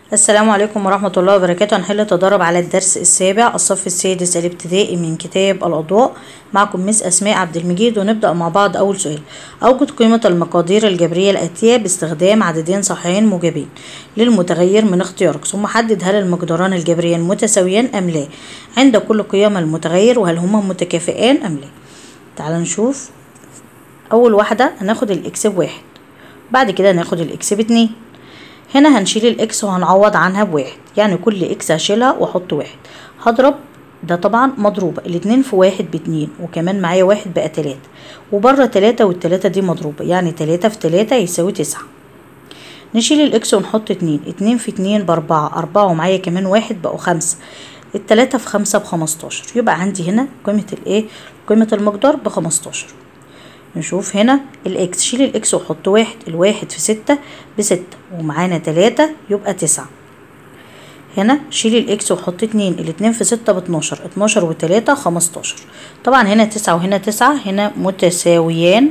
السلام عليكم ورحمة الله وبركاته هنحل تدرب على الدرس السابع الصف السادس الابتدائي من كتاب الأضواء معكم مس أسماء عبد المجيد ونبدأ مع بعض أول سؤال أوجد قيمة المقادير الجبرية الآتية باستخدام عددين صحيحين موجبين للمتغير من اختيارك ثم حدد هل المقداران الجبريان متساويان أم لا عند كل قيم المتغير وهل هما متكافئان أم لا تعال نشوف أول واحدة هناخد الإكس بواحد بعد كده هناخد الإكس باتنين هنا هنشيل الاكس وهنعوض عنها بواحد يعني كل اكس هشيلها واحط واحد هضرب ده طبعا مضروبة الاتنين في واحد باتنين وكمان معايا واحد بقى تلاتة وبره تلاتة والتلاتة دي مضروبة يعني تلاتة في تلاتة يساوي تسعة نشيل الاكس ونحط اتنين اتنين في اتنين باربعة اربعة ومعايا كمان واحد بقوا خمسة التلاتة في خمسة بخمستاشر يبقى عندي هنا قيمة الايه قيمة المقدار بخمستاشر نشوف هنا الاكس شيل الاكس وحط واحد الواحد في ستة بستة ومعانا تلاتة يبقى تسعة هنا شيل الاكس وحط اتنين الاتنين في ستة باتناشر اتناشر وتلاتة خمستاشر طبعا هنا تسعة وهنا تسعة هنا متساويان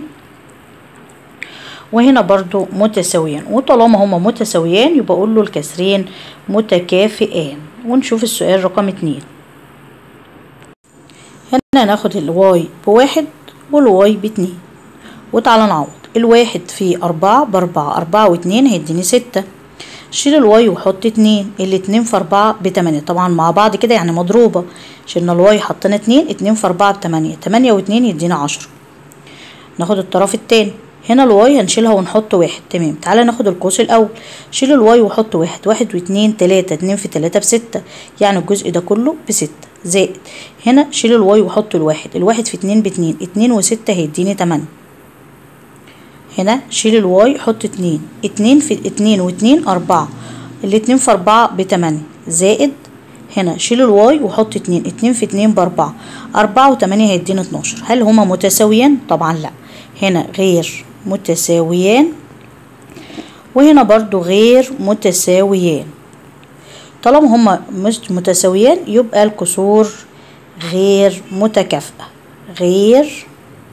وهنا برضو متساويان وطالما هما متساويان يبقى اقول له الكسرين متكافئان ونشوف السؤال رقم اتنين هنا ناخد الواي بواحد والواي باتنين وتعالى نعوض الواحد في أربعة بأربعة أربعة واتنين هيديني ستة شيل الواي وحط اتنين الاتنين في أربعة بتمانية طبعا مع بعض كده يعني مضروبة شلنا الواي حطينا اتنين اتنين في أربعة بتمانية تمانية واتنين يدينا عشرة ناخد الطرف التاني هنا الواي هنشيلها ونحط واحد تمام تعالى ناخد القوس الأول شيل الواي وحط واحد واحد واتنين تلاتة اتنين في تلاتة بستة يعني الجزء ده كله بستة زائد هنا شيل الواي وحط الواحد الواحد في اتنين باتنين اتنين وستة هيديني تمانية هنا شيل الواي حط اتنين اتنين في اتنين واتنين أربعة الاتنين في أربعة بتمانية زائد هنا شيل الواي وحط اتنين اتنين في اتنين بأربعة أربعة وتمانية هيديني اتناشر هل هما متساويان؟ طبعا لأ هنا غير متساويان وهنا برضو غير متساويان طالما هما مش متساويان يبقى الكسور غير متكافئة غير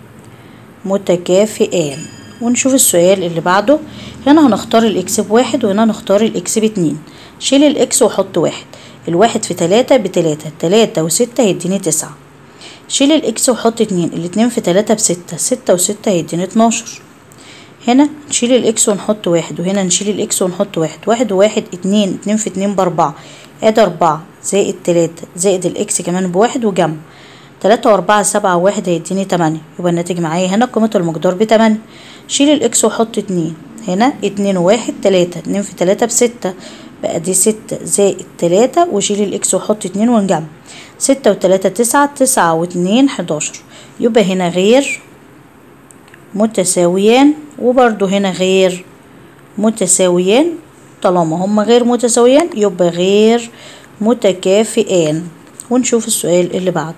متكافئان ونشوف السؤال اللي بعده هنا هنختار الاكس بواحد وهنا هنختار الاكس باتنين شيل الاكس وحط واحد الواحد في تلاتة بتلاتة تلاتة وستة هيديني تسعة شيل الاكس وحط اتنين الاتنين في تلاتة بستة ستة وستة هيديني اتناشر هنا نشيل الاكس ونحط واحد وهنا نشيل الاكس ونحط واحد واحد وواحد اتنين اتنين في اتنين باربعة ادي اربعة زائد تلاتة زائد الاكس كمان بواحد وجمع تلاتة واربعة سبعة واحد هيديني تمانية يبقى الناتج معايا هنا قيمة المقدار بتمانية شيل الاكس وحط اتنين هنا اتنين وواحد تلاتة اتنين في تلاتة بستة بقى دي ستة زائد تلاتة وشيل الاكس وحط اتنين ونجمع ستة وتلاتة تسعة تسعة واتنين حداشر يبقى هنا غير متساويان وبرضو هنا غير متساويان طالما هما غير متساويان يبقى غير متكافئان ونشوف السؤال اللي بعده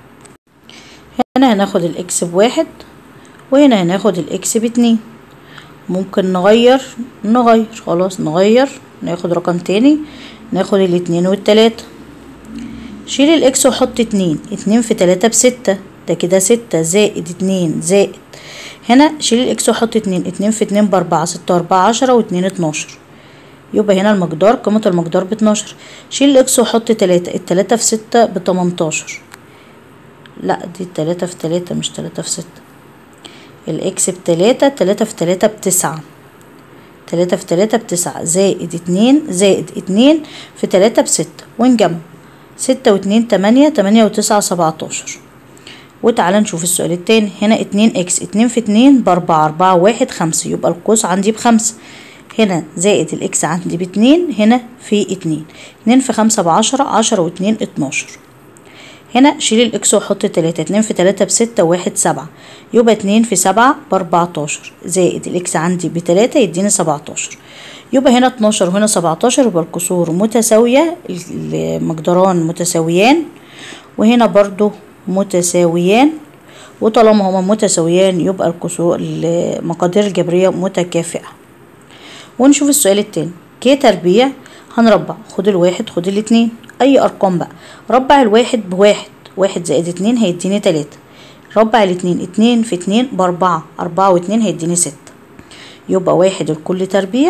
هنا هناخد الاكس بواحد وهنا هناخد الاكس باتنين ممكن نغير نغير خلاص نغير ناخد رقم تاني ناخد الاتنين والتلاتة شيل الاكس وحط اتنين اتنين في تلاتة بستة ده كده ستة زائد اتنين زائد هنا شيل الاكس وحط اتنين اتنين في اتنين باربعة ستة واربعة عشرة واتنين اتناشر يبقى هنا المقدار قيمة المقدار باتناشر شيل الاكس وحط تلاتة التلاتة في ستة بتمنتاشر لا دي تلاتة في تلاتة مش تلاتة في ستة الاكس بتلاتة تلاتة في تلاتة بتسعة تلاتة في تلاتة بتسعة زائد اتنين زائد اتنين في تلاتة بستة ونجمع ستة واتنين تمانية تمانية وتسعة سبعتاشر وتعالى نشوف السؤال التاني هنا اتنين اكس اتنين في اتنين باربعة اربعة واحد خمسة يبقى القوس عندي بخمسة هنا زائد الاكس عندي باتنين هنا في اتنين اتنين في خمسة بعشرة عشرة واتنين اتناشر هنا شيل الاكس وحط تلاتة اتنين في تلاتة بستة واحد سبعة يبقى اتنين في سبعة باربعتاشر زائد الاكس عندي بتلاتة يديني سبعتاشر يبقى هنا اتناشر وهنا سبعتاشر يبقى الكسور متساوية المقداران متساويان وهنا برضو متساويان وطالما هما متساويان يبقى الكسور المقادير الجبرية متكافئة ونشوف السؤال التاني كي تربيع هنربع خد الواحد خد الاتنين اي ارقام بقى ربع الواحد بواحد واحد زائد اتنين هيديني تلاتة ربع الاتنين اتنين في اتنين باربعة اربعة واتنين هيديني ستة يبقى واحد الكل تربيع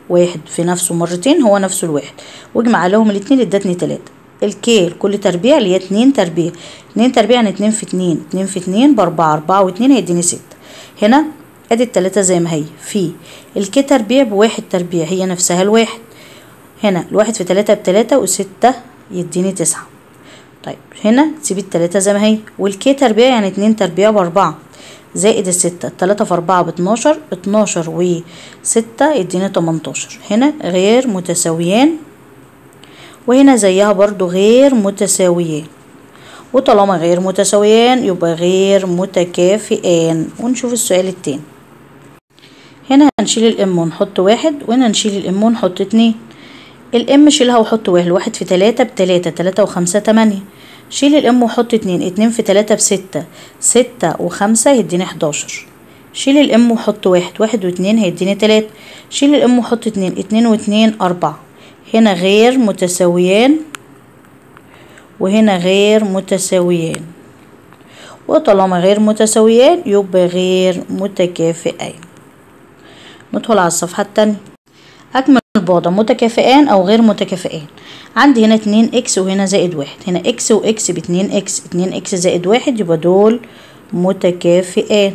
واحد في نفسه مرتين هو نفسه الواحد واجمع عليهم الاتنين ادتني تلاتة الكي كل تربيع اللي هي اتنين تربيع اتنين تربيع يعني اتنين في اتنين اتنين في اتنين باربعة اربعة واتنين هيديني ستة هنا ادي التلاتة زي ما هي في الكي تربيع بواحد تربيع هي نفسها الواحد هنا الواحد في تلاتة بتلاتة وستة يديني تسعة طيب هنا تسيب التلاتة زي ما هي والكي تربيع يعني اتنين تربيع باربعة زائد الستة التلاتة في أربعة باتناشر اتناشر وستة يديني تمنتاشر هنا غير متساويان وهنا زيها برضو غير متساويان وطالما غير متساويان يبقى غير متكافئان ونشوف السؤال التاني هنا هنشيل الام ونحط واحد وهنا نشيل الام ونحط اتنين الام شيلها وحط واحد واحد في تلاتة بتلاتة تلاتة وخمسة تمانية شيل الام وحط اتنين اتنين في تلاتة بستة ستة وخمسة يديني حداشر شيل الام وحط واحد واحد واتنين هيديني تلاتة شيل الام وحط اتنين اتنين واتنين أربعة هنا غير متساويان وهنا غير متساويان وطالما غير متساويان يبقى غير متكافئين ندخل على الصفحة التانية أكمل البعضة متكافئان أو غير متكافئان عندي هنا اتنين اكس وهنا زائد واحد هنا اكس واكس باتنين اكس اتنين اكس زائد واحد يبقى دول متكافئان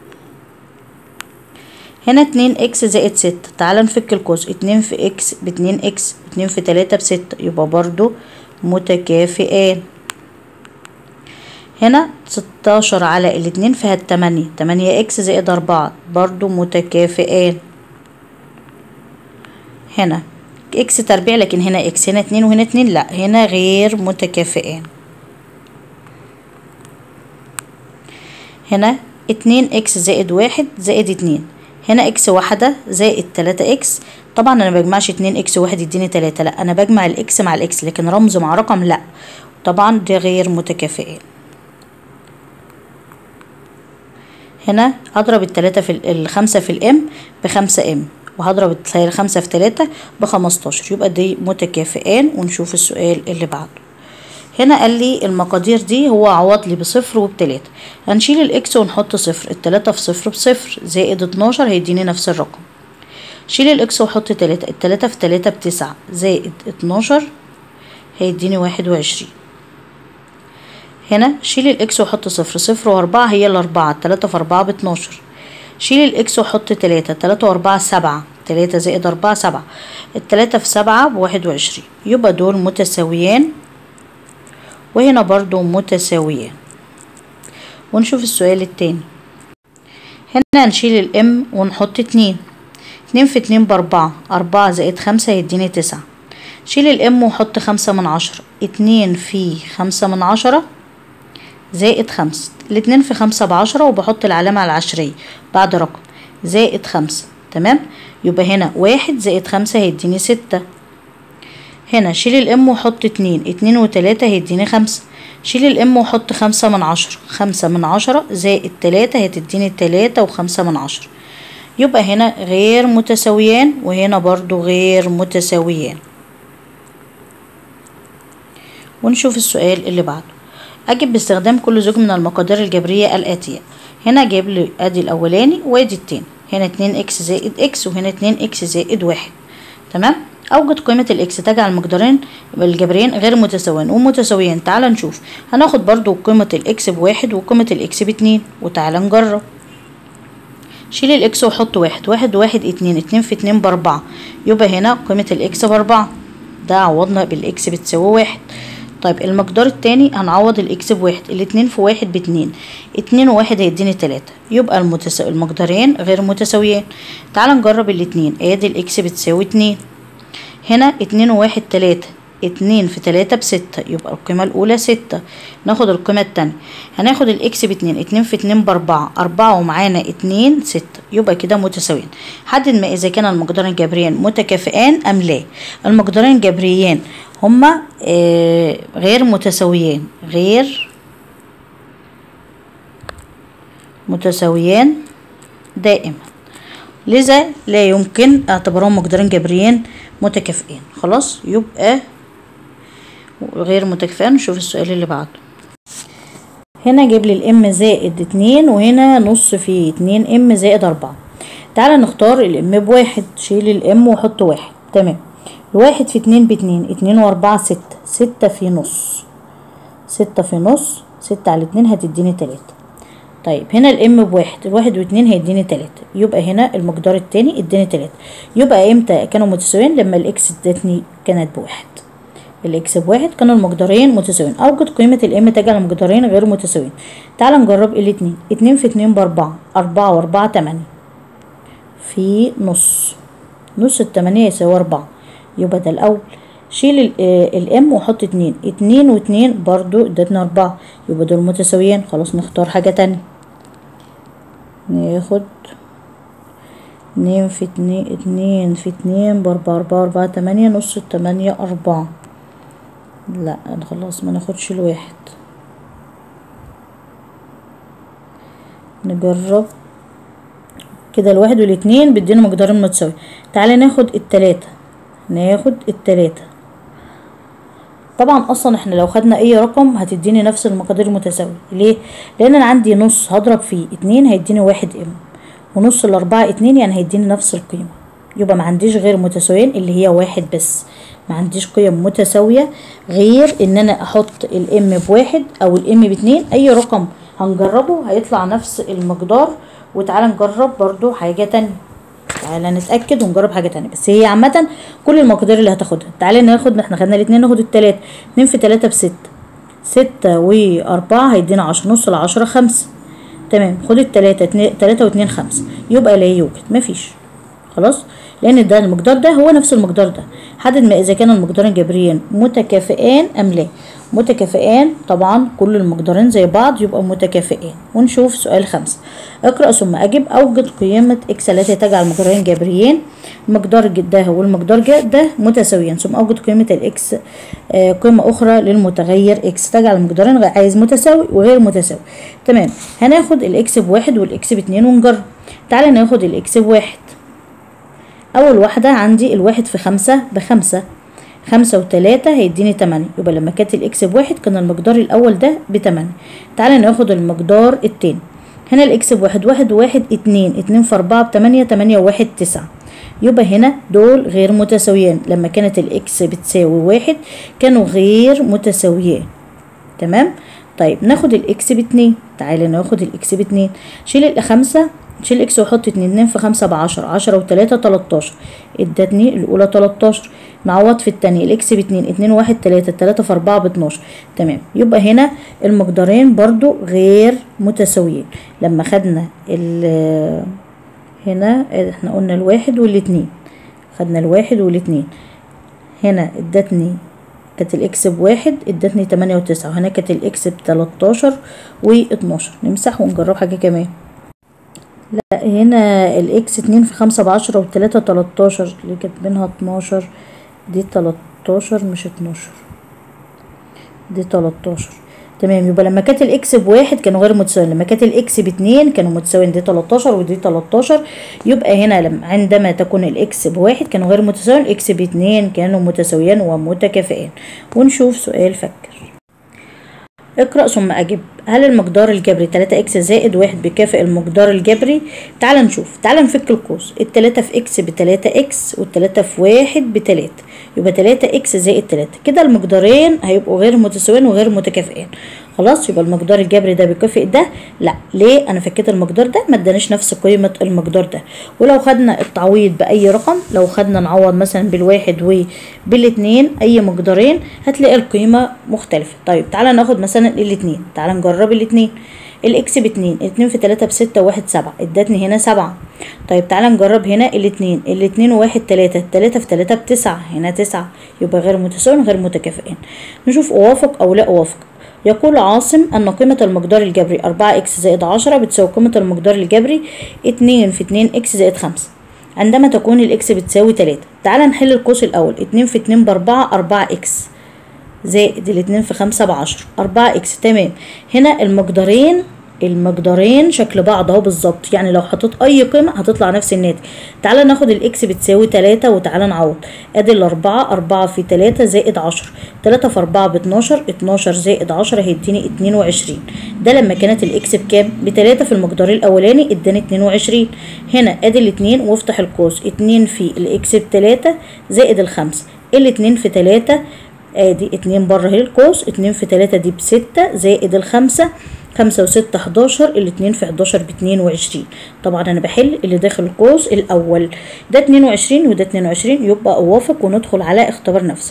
هنا اتنين اكس زائد ستة تعال نفك القوس اتنين في اكس باتنين اكس اتنين في تلاتة بستة يبقى برضو متكافئان هنا ستاشر على الاتنين فيها التمانية تمانية اكس زائد أربعة برضو متكافئان هنا اكس تربيع لكن هنا اكس هنا اتنين وهنا اتنين لا هنا غير متكافئان هنا اتنين اكس زائد واحد زائد اتنين هنا اكس واحدة زائد تلاتة اكس طبعا انا بجمعش اتنين اكس واحد يديني تلاتة لا انا بجمع الاكس مع الاكس لكن رمز مع رقم لا طبعا دي غير متكافئين هنا هضرب التلاتة في الخمسة في الام بخمسة ام وهضرب الخمسة في تلاتة بخمستاشر يبقى دي متكافئان ونشوف السؤال اللي بعده هنا قال لي المقادير دي هو عوض لي بصفر وبتلاتة هنشيل الاكس ونحط صفر التلاتة في صفر بصفر زائد اتناشر هيديني نفس الرقم شيل الاكس وحط تلاتة التلاتة في تلاتة بتسعة زائد اتناشر هيديني واحد وعشرين هنا شيل الاكس وحط صفر صفر واربعة هي الاربعة التلاتة في اربعة باتناشر شيل الاكس وحط تلاتة تلاتة واربعة سبعة تلاتة زائد اربعة سبعة التلاتة في سبعة بواحد وعشرين يبقى دول متساويان وهنا برضو متساويان ونشوف السؤال التاني هنا هنشيل الام ونحط اتنين اتنين في اتنين باربعة اربعة زائد خمسة يديني تسعة شيل الام وحط خمسة من عشرة اتنين في خمسة من عشرة زائد خمسة الاتنين في خمسة بعشرة وبحط العلامة على العشرية بعد رقم زائد خمسة تمام يبقى هنا واحد زائد خمسة هيديني ستة هنا شيل الام وحط اتنين اتنين وتلاتة هيديني خمسة شيل الام وحط خمسة من عشرة خمسة من عشرة زائد تلاتة هتديني تلاتة وخمسة من عشرة يبقى هنا غير متساويان وهنا برضو غير متساويان ونشوف السؤال اللي بعده أجب باستخدام كل زوج من المقادير الجبرية الآتية هنا جايب لي ادي الاولاني وادي التاني هنا اتنين اكس زائد اكس وهنا اتنين اكس زائد واحد تمام اوجد قيمة الاكس تجعل المقدارين الجبريين غير متساويين ومتساويين تعال نشوف هناخد برضو قيمة الاكس بواحد وقيمة الاكس باتنين وتعال نجرب شيل الاكس وحط واحد واحد واحد اتنين اتنين في اتنين باربعة يبقى هنا قيمة الاكس باربعة ده عوضنا بالاكس بتساوي واحد طيب المقدار التاني هنعوض الاكس بواحد الاتنين في واحد باتنين اتنين وواحد هيديني تلاتة يبقى المتسا... المقدارين غير متساويين تعال نجرب الاتنين ادي الاكس بتساوي اتنين هنا اتنين وواحد تلاتة اتنين في تلاتة بستة يبقى القيمة الأولى ستة ناخد القيمة التانية هناخد الإكس باتنين اتنين في اتنين بأربعة أربعة ومعانا اتنين ستة يبقى كده متساويين حدد ما إذا كان المقدارين الجبريان متكافئان أم لا المقدارين الجبريان هما آه غير متساويين غير متساويان دائما لذا لا يمكن اعتبارهم مقدارين جبريين متكافئين خلاص يبقى غير متكافئين نشوف السؤال اللي بعده هنا جيب لي الام زائد اتنين وهنا نص في اتنين ام زائد اربعة تعالى نختار الام بواحد شيل الام وحط واحد تمام الواحد في اتنين باتنين اتنين واربعة ستة ستة في نص ستة في نص ستة على اتنين هتديني تلاتة طيب هنا الام بواحد الواحد واتنين هيديني تلاتة يبقى هنا المقدار التاني اداني تلاتة يبقى امتى كانوا متساويين لما الاكس ادتني كانت بواحد الاكس بواحد كانوا المقدارين متساويين اوجد قيمة الام تجعل المقدارين غير متساويين تعال نجرب الاتنين اتنين في اتنين باربعة اربعة واربعة تمانية في نص نص التمانية يساوي اربعة يبقى ده الاول شيل الام وحط اتنين اتنين واتنين برضو ادتنا اربعة يبقى دول متساويين خلاص نختار حاجة تانية ناخد اتنين في اتنين اتنين في اتنين باربعة اربعة اربعة تمانية نص التمانية اربعة لا خلاص ما ناخدش الواحد نجرب كده الواحد والاتنين بيدينا مقدارين متساوي تعالى ناخد التلاتة ناخد التلاتة طبعا اصلا احنا لو خدنا اي رقم هتديني نفس المقادير المتساوية ليه لان انا عندي نص هضرب فيه اتنين هيديني واحد ام ونص الاربعة اتنين يعني هيديني نفس القيمة يبقى ما عنديش غير متساويين اللي هي واحد بس ما عنديش قيم متساوية غير ان انا احط الام بواحد او الام باتنين اي رقم هنجربه هيطلع نفس المقدار وتعالى نجرب برضو حاجة تانية تعالى نتأكد ونجرب حاجة تانية بس هي عامة كل المقادير اللي هتاخدها تعالى ناخد احنا خدنا الاتنين ناخد التلاتة اتنين في تلاتة بستة ستة واربعة هيدينا عشرة نص العشرة خمسة تمام خد التلاتة اتنين تلاتة واتنين خمسة يبقى لا يوجد مفيش خلاص لان ده المقدار ده هو نفس المقدار ده حدد ما اذا كان المقدارين جبريين متكافئان ام لا متكافئان طبعا كل المقدارين زي بعض يبقى متكافئين ونشوف سؤال خمسة اقرأ ثم أجب أوجد قيمة إكس التي تجعل المقدارين جبريين مقدار ده والمقدار ده متساويين ثم أوجد قيمة الإكس آه قيمة أخرى للمتغير إكس تجعل المقدارين عايز متساوي وغير متساوي تمام هناخد الإكس بواحد والإكس باتنين ونجرب تعالى ناخد الإكس بواحد أول واحدة عندي الواحد في خمسة بخمسة خمسة وتلاتة هيديني تمانية يبقى لما كانت الإكس بواحد كان المقدار الأول ده بتمانية تعالى ناخد المقدار التاني هنا الإكس بواحد واحد وواحد اتنين اتنين في أربعة بتمانية تمانية وواحد تسعة يبقى هنا دول غير متساويين لما كانت الإكس بتساوي واحد كانوا غير متساويين تمام طيب ناخد الإكس باتنين تعالى ناخد الإكس باتنين شيل الخمسة شيل اكس وحط اتنين اتنين في خمسة بعشرة عشرة وتلاتة تلاتاشر ادتني الأولى تلاتاشر نعوض في التانية الاكس باتنين اتنين واحد تلاتة تلاتة في أربعة باتناشر تمام يبقى هنا المقدارين برضو غير متساويين لما خدنا ال هنا احنا قلنا الواحد والاتنين خدنا الواحد والاتنين هنا ادتني كانت الاكس بواحد ادتني تمانية وتسعة وهنا كانت الاكس بتلاتاشر واتناشر نمسح ونجرب حاجة كمان لا هنا الاكس اتنين في خمسة بعشرة والتلاتة تلاتاشر اللي كاتبينها اتناشر دي تلاتاشر مش اتناشر دي تلاتاشر تمام يبقى لما كانت الاكس بواحد كانوا غير متساويين لما كانت الاكس باتنين كانوا متساويين دي تلاتاشر ودي تلاتاشر يبقى هنا لما عندما تكون الاكس بواحد كانوا غير متساويين الاكس باتنين كانوا متساويين ومتكافئين ونشوف سؤال فكر اقرأ ثم أجب هل المقدار الجبري 3 اكس زائد واحد بيكافئ المقدار الجبري تعال نشوف تعال نفك القوس التلاتة في اكس بتلاتة اكس والتلاتة في واحد بتلاتة يبقى تلاتة اكس زائد تلاتة كده المقدارين هيبقوا غير متساويين وغير متكافئين خلاص يبقى المقدار الجبري ده بيكافئ ده لا ليه انا فكيت المقدار ده ما ادانيش نفس قيمه المقدار ده ولو خدنا التعويض باي رقم لو خدنا نعوض مثلا بالواحد وبالاتنين اي مقدارين هتلاقي القيمه مختلفه طيب تعالى ناخد مثلا الاتنين تعالى نجرب الاتنين الاكس باتنين اتنين في تلاتة بستة وواحد سبعة ادتني هنا سبعة طيب تعالى نجرب هنا الاتنين الاتنين وواحد تلاتة تلاتة في تلاتة بتسعة هنا تسعة يبقى غير متساويين غير متكافئين نشوف اوافق او لا اوافق يقول عاصم أن قيمة المقدار الجبري أربعة إكس زائد عشرة بتساوي قيمة المقدار الجبري اتنين في اتنين إكس زائد خمسة عندما تكون الإكس بتساوي تلاتة تعالى نحل القوس الأول اتنين في اتنين بأربعة أربعة إكس زائد الاتنين في خمسة بعشرة أربعة إكس تمام هنا المقدارين المقدارين شكل بعض اهو بالظبط يعني لو حطيت اي قيمة هتطلع نفس الناتج تعالى ناخد الاكس بتساوي تلاتة وتعالى نعوض ادي الاربعة اربعة في تلاتة زائد عشرة تلاتة في اربعة باتناشر اتناشر زائد عشرة هيديني اتنين وعشرين ده لما كانت الاكس بكام بتلاتة في المقدار الاولاني اداني اتنين وعشرين هنا ادي الاتنين وافتح القوس اتنين في الاكس بتلاتة زائد الخمسة الاتنين في تلاتة ادي اتنين بره اهي القوس اتنين في تلاتة دي بستة زائد الخمسة خمسة وستة حداشر الاتنين في حداشر باتنين وعشرين طبعا انا بحل اللي داخل القوس الاول ده اتنين وعشرين وده اتنين وعشرين يبقى اوافق وندخل على اختبار نفسك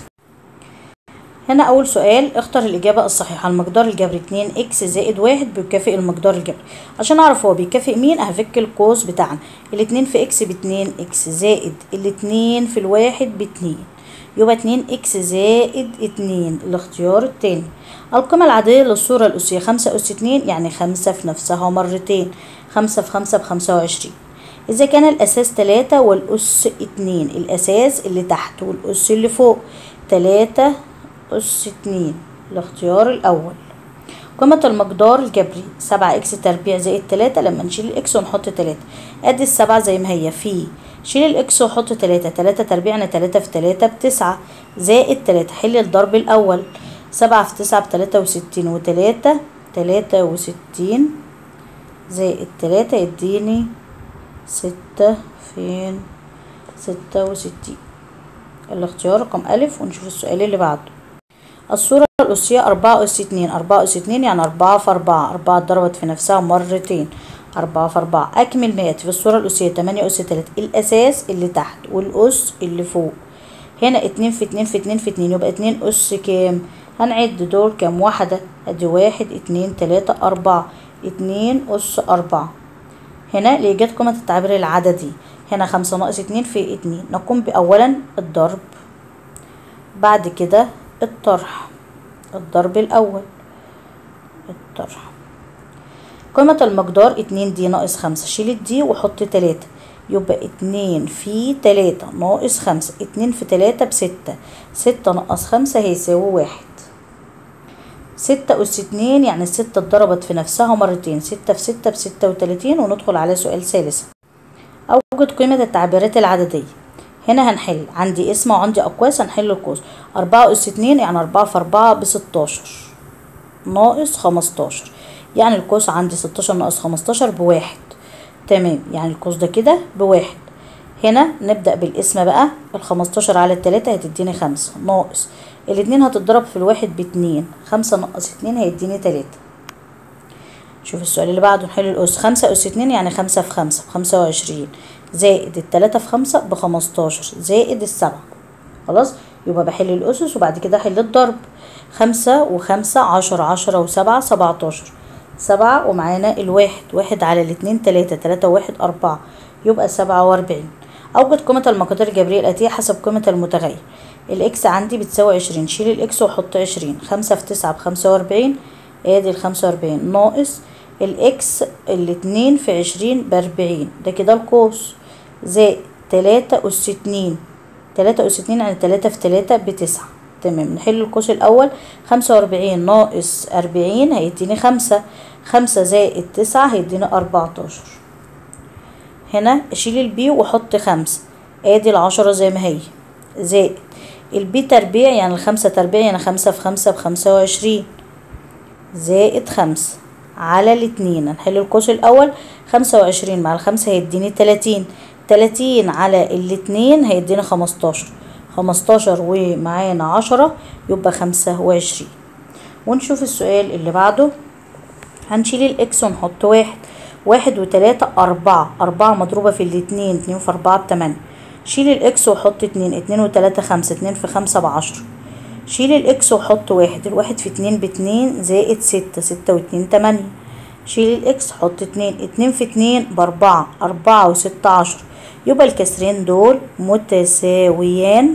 هنا اول سؤال اختر الاجابة الصحيحة المقدار الجبري اتنين اكس زائد واحد بيكافئ المقدار الجبري عشان اعرف هو بيكافئ مين هفك القوس بتاعنا الاتنين في اكس باتنين اكس زائد الاتنين في الواحد باتنين يبقى اتنين اكس زائد اتنين الاختيار التاني القيمة العادية للصورة الأسية خمسة أس اتنين يعني خمسة في نفسها مرتين خمسة في خمسة بخمسة وعشرين إذا كان الأساس تلاتة والأس اتنين الأساس اللي تحت والأس اللي فوق تلاتة أس اتنين الاختيار الأول قيمة المقدار الجبري سبعة إكس تربيع زائد تلاتة لما نشيل الإكس ونحط تلاتة أدي السبعة زي ما هي في شيل الإكس وحط تلاتة تلاتة تربيع يعني تلاتة في تلاتة بتسعة زائد تلاتة حل الضرب الأول سبعة في تسعة بتلاتة وستين وتلاتة تلاتة وستين زائد تلاتة يديني ستة فين ستة وستين الاختيار رقم ألف ونشوف السؤال اللي بعده الصورة الأسية أربعة أس اتنين أربعة أس اتنين يعني أربعة في أربعة أربعة اتضربت في نفسها مرتين أربعة في أربعة أكمل مئات في الصورة الأسية تمانية أس تلاتة الأساس اللي تحت والأس اللي فوق هنا اتنين في اتنين في اتنين في اتنين يبقى اتنين أس كام هنعد دول كام واحدة ادي واحد اتنين تلاتة أربعة اتنين أس أربعة هنا لإيجاد قيمة التعبير العددي هنا خمسة ناقص اتنين في اتنين نقوم بأولا الضرب بعد كده الطرح الضرب الأول الطرح قيمة المقدار اتنين دي ناقص خمسة شيل الدي وحط تلاتة يبقى اتنين في تلاتة ناقص خمسة اتنين في تلاتة بستة ستة ناقص خمسة هيساوي واحد ستة أس اتنين يعني الستة اتضربت في نفسها مرتين ستة في ستة بستة وتلاتين وندخل على سؤال ثالث أوجد قيمة التعبيرات العددية هنا هنحل عندي اسم وعندي أقواس هنحل القوس أربعة أس اتنين يعني أربعة في أربعة بستاشر ناقص خمستاشر يعني القوس عندي ستاشر ناقص خمستاشر بواحد تمام يعني القوس ده كده بواحد هنا نبدأ بالاسم بقى الخمستاشر على التلاتة هتديني خمسة ناقص الاتنين هتتضرب في الواحد باتنين خمسة ناقص اتنين هيديني تلاتة شوف السؤال اللي بعده نحل الأس خمسة أس اتنين يعني خمسة في خمسة بخمسة وعشرين زائد التلاتة في خمسة بخمستاشر زائد السبعة خلاص يبقى بحل الأسس وبعد كده أحل الضرب خمسة وخمسة عشرة عشرة وسبعة سبعتاشر سبعة ومعانا الواحد واحد على الاتنين تلاتة تلاتة وواحد أربعة يبقى سبعة وأربعين أوجد قيمة المقادير الجبرية الآتية حسب قيمة المتغير الإكس عندي بتساوي عشرين شيل الإكس وحط عشرين خمسة في تسعة بخمسة وأربعين ادي الخمسة وأربعين ناقص الإكس الاتنين في عشرين بأربعين ده كده القوس زائد تلاتة أس اتنين تلاتة أس اتنين يعني تلاتة في تلاتة بتسعة تمام نحل القوس الأول خمسة وأربعين ناقص أربعين هيديني خمسة خمسة زائد تسعة هيديني أربعتاشر هنا أشيل البي وأحط خمسة ادي العشرة زي ما هي زائد البي تربيع يعني الخمسة تربيع يعني خمسة في خمسة بخمسة وعشرين زائد خمسة على الاتنين هنحل القوس الأول خمسة وعشرين مع الخمسة هيديني تلاتين تلاتين على الاتنين هيديني خمستاشر خمستاشر ومعانا عشرة يبقى خمسة وعشرين ونشوف السؤال اللي بعده هنشيل الإكس ونحط واحد واحد وتلاتة أربعة أربعة مضروبة في الاتنين اتنين في أربعة بتمانية شيل الإكس وحط اتنين اتنين وتلاتة خمسة اتنين في خمسة بعشرة شيل الإكس وحط واحد الواحد في اتنين باتنين زائد ستة ستة واتنين تمانية شيل الإكس حط اتنين اتنين في اتنين بأربعة أربعة وستة عشرة يبقى الكسرين دول متساويان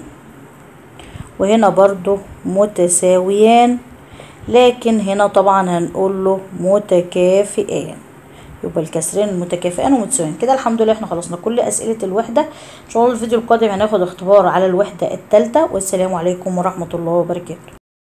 وهنا برضو متساويان لكن هنا طبعا هنقول له متكافئان يبقى الكسرين المتكافئان ومتساويين كده الحمد لله احنا خلصنا كل اسئله الوحده ان شاء الله الفيديو القادم هناخد اختبار على الوحده الثالثه والسلام عليكم ورحمه الله وبركاته